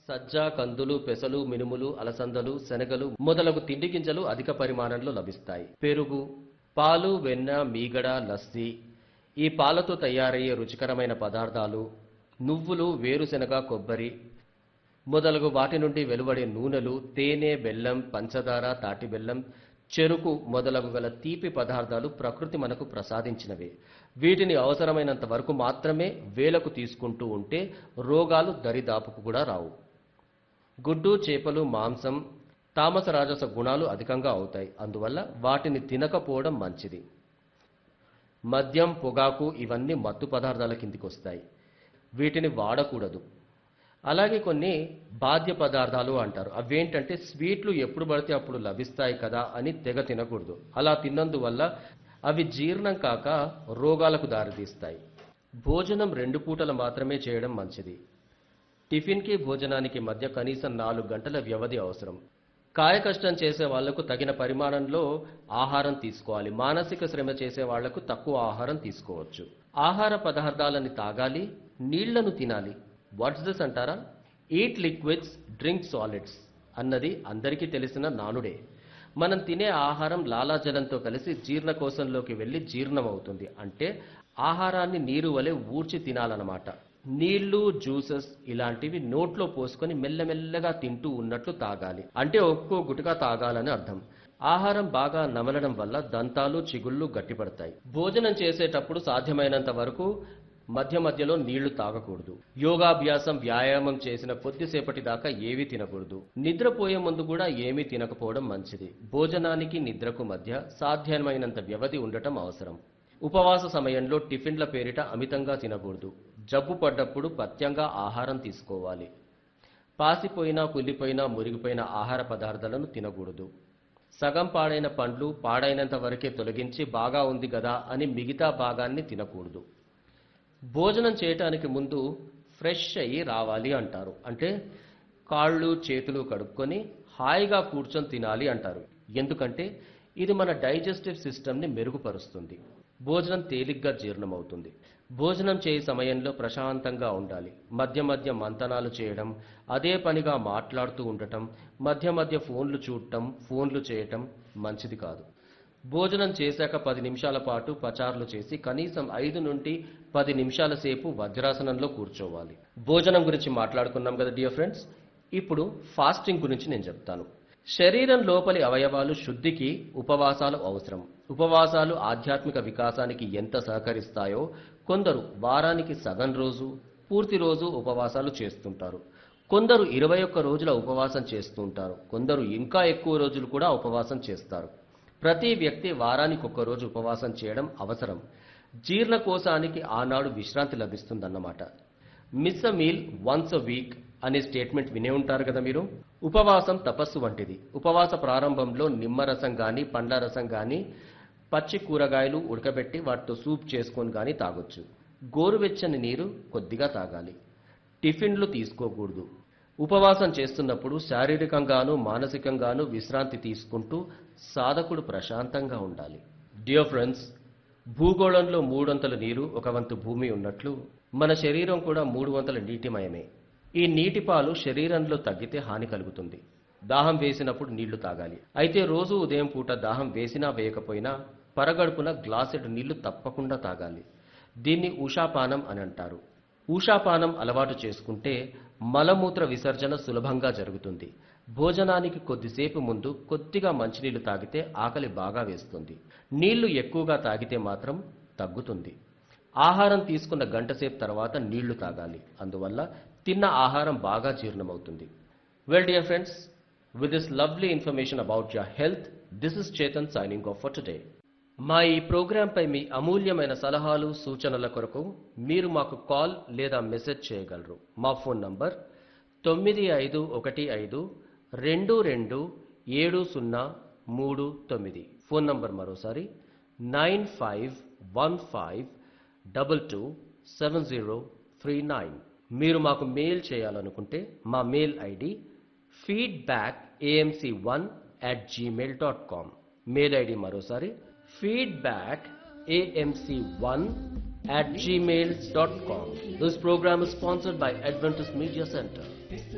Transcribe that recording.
సజ్జ కందులు పెసలు మినుములు అలసందలు శనగలు మొదలగు తిండి గింజలు అధిక పరిమాణంలో లభిస్తాయి పెరుగు పాలు వెన్న మీగడ లస్సీ ఈ పాలతో తయారయ్యే రుచికరమైన పదార్థాలు నువ్వులు వేరుశెనగ కొబ్బరి మొదలగు వాటి నుండి వెలువడే నూనెలు తేనె బెల్లం పంచదార తాటి బెల్లం చెరుకు మొదలగు గల తీపి పదార్థాలు ప్రకృతి మనకు ప్రసాదించినవే వీటిని అవసరమైనంత వరకు మాత్రమే వేలకు తీసుకుంటూ ఉంటే రోగాలు దరిదాపుకు కూడా రావు గుడ్డు చేపలు మాంసం తామస రాజస గుణాలు అధికంగా అవుతాయి అందువల్ల వాటిని తినకపోవడం మంచిది మద్యం పొగాకు ఇవన్నీ మత్తు పదార్థాల కిందికి వస్తాయి వీటిని వాడకూడదు అలాగే కొన్ని బాధ్య పదార్థాలు అంటారు అవేంటంటే స్వీట్లు ఎప్పుడు పడితే అప్పుడు లభిస్తాయి కదా అని తెగ తినకూడదు అలా తిన్నందువల్ల అవి జీర్ణం కాక రోగాలకు దారితీస్తాయి భోజనం రెండు పూటలు మాత్రమే చేయడం మంచిది టిఫిన్కి భోజనానికి మధ్య కనీసం నాలుగు గంటల వ్యవధి అవసరం కాయ కష్టం చేసే వాళ్లకు తగిన పరిమాణంలో ఆహారం తీసుకోవాలి మానసిక శ్రమ చేసే వాళ్లకు తక్కువ ఆహారం తీసుకోవచ్చు ఆహార పదార్థాలని తాగాలి నీళ్లను తినాలి వాట్స్ దిస్ అంటారా ఈట్ లిక్విడ్స్ డ్రింక్ సాలిడ్స్ అన్నది అందరికీ తెలిసిన నానుడే మనం తినే ఆహారం లాలాజలంతో కలిసి జీర్ణకోశంలోకి వెళ్ళి జీర్ణమవుతుంది అంటే ఆహారాన్ని నీరు వలె ఊడ్చి తినాలన్నమాట నీళ్లు జ్యూసెస్ ఇలాంటివి నోట్లో పోసుకొని మెల్లమెల్లగా తింటూ ఉన్నట్లు తాగాలి అంటే ఒక్కో గుటకా తాగాలని అర్థం ఆహారం బాగా నమలడం వల్ల దంతాలు చిగుళ్ళు గట్టిపడతాయి భోజనం చేసేటప్పుడు సాధ్యమైనంత వరకు మధ్య మధ్యలో నీళ్లు తాగకూడదు యోగాభ్యాసం వ్యాయామం చేసిన కొద్దిసేపటి దాకా ఏమీ తినకూడదు నిద్రపోయే ముందు కూడా ఏమీ తినకపోవడం మంచిది భోజనానికి నిద్రకు మధ్య సాధ్యమైనంత వ్యవధి ఉండటం అవసరం ఉపవాస సమయంలో టిఫిన్ల పేరిట అమితంగా తినకూడదు జబ్బు పడ్డప్పుడు పథ్యంగా ఆహారం తీసుకోవాలి పాసిపోయినా కుళ్ళిపోయినా మురిగిపోయిన ఆహార పదార్థాలను తినకూడదు సగం పాడైన పండ్లు పాడైనంత వరకే తొలగించి బాగా ఉంది కదా అని మిగతా భాగాన్ని తినకూడదు భోజనం చేయటానికి ముందు ఫ్రెష్ అయ్యి రావాలి అంటారు అంటే కాళ్ళు చేతులు కడుక్కొని హాయిగా కూర్చొని తినాలి అంటారు ఎందుకంటే ఇది మన డైజెస్టివ్ సిస్టమ్ని మెరుగుపరుస్తుంది భోజనం తేలిగ్గా జీర్ణమవుతుంది భోజనం చేయ సమయంలో ప్రశాంతంగా ఉండాలి మధ్య మధ్య మంతనాలు చేయడం అదే పనిగా మాట్లాడుతూ ఉండటం మధ్య మధ్య ఫోన్లు చూడటం ఫోన్లు చేయటం మంచిది కాదు భోజనం చేశాక పది నిమిషాల పాటు పచార్లు చేసి కనీసం ఐదు నుండి పది నిమిషాల సేపు వజ్రాసనంలో కూర్చోవాలి భోజనం గురించి మాట్లాడుకున్నాం కదా డియర్ ఫ్రెండ్స్ ఇప్పుడు ఫాస్టింగ్ గురించి నేను చెప్తాను శరీరం లోపలి అవయవాలు శుద్ధికి ఉపవాసాలు అవసరం ఉపవాసాలు ఆధ్యాత్మిక వికాసానికి ఎంత సహకరిస్తాయో కొందరు వారానికి సగం రోజు పూర్తి రోజు ఉపవాసాలు చేస్తుంటారు కొందరు ఇరవై ఒక్క రోజుల ఉపవాసం చేస్తుంటారు కొందరు ఇంకా ఎక్కువ రోజులు కూడా ఉపవాసం చేస్తారు ప్రతి వ్యక్తి వారానికి ఒక్క రోజు ఉపవాసం చేయడం అవసరం జీర్ణకోశానికి ఆనాడు విశ్రాంతి లభిస్తుందన్నమాట miss a meal once a week అనే స్టేట్మెంట్ వినే ఉంటారు కదా మీరు ఉపవాసం తపస్సు వంటిది ఉపవాస ప్రారంభంలో నిమ్మరసం గాని పండ్ల రసం గాని పచ్చి కూరగాయలు ఉడకబెట్టి వాటితో సూప్ చేసుకొని గాని తాగొచ్చు గోరువెచ్చని నీరు కొద్దిగా తాగాలి టిఫిన్లు తీసుకోకూడదు ఉపవాసం చేస్తున్నప్పుడు శారీరకంగాను మానసికంగాను విశ్రాంతి తీసుకుంటూ సాధకుడు ప్రశాంతంగా ఉండాలి డియర్ ఫ్రెండ్స్ భూగోళంలో మూడొంతల నీరు ఒక వంతు భూమి ఉన్నట్లు మన శరీరం కూడా మూడు వంతుల నీటిమయమే ఈ నీటి పాలు శరీరంలో తగ్గితే హాని కలుగుతుంది దాహం వేసినప్పుడు నీళ్లు తాగాలి అయితే రోజు ఉదయం పూట దాహం వేసినా వేయకపోయినా పరగడుపున గ్లాసెడు నీళ్లు తప్పకుండా తాగాలి దీన్ని ఉషాపానం అని అంటారు ఊషాపానం అలవాటు చేసుకుంటే మలమూత్ర విసర్జన సులభంగా జరుగుతుంది భోజనానికి కొద్దిసేపు ముందు కొద్దిగా మంచినీళ్లు తాగితే ఆకలి బాగా వేస్తుంది నీళ్లు ఎక్కువగా తాగితే మాత్రం తగ్గుతుంది ఆహారం తీసుకున్న గంటసేపు తర్వాత నీళ్లు తాగాలి అందువల్ల తిన్న ఆహారం బాగా జీర్ణమవుతుంది well dear friends with this lovely information about your health this is Chetan signing off for today మా ఈ ప్రోగ్రాంపై మీ అమూల్యమైన సలహాలు సూచనల కొరకు మీరు మాకు కాల్ లేదా మెసేజ్ చేయగలరు మా ఫోన్ నంబర్ తొమ్మిది ఐదు ఒకటి ఐదు రెండు రెండు ఏడు సున్నా మూడు తొమ్మిది ఫోన్ నంబర్ మరోసారి nine five one five double two seven zero three nine మీరు మాకు మెయిల్ చేయాలనుకుంటే మా mail ID feedback AMC one at gmail dot com mail ID మరోసారి feedback amc1 at gmail.com. This program is sponsored by Adventist Media Center.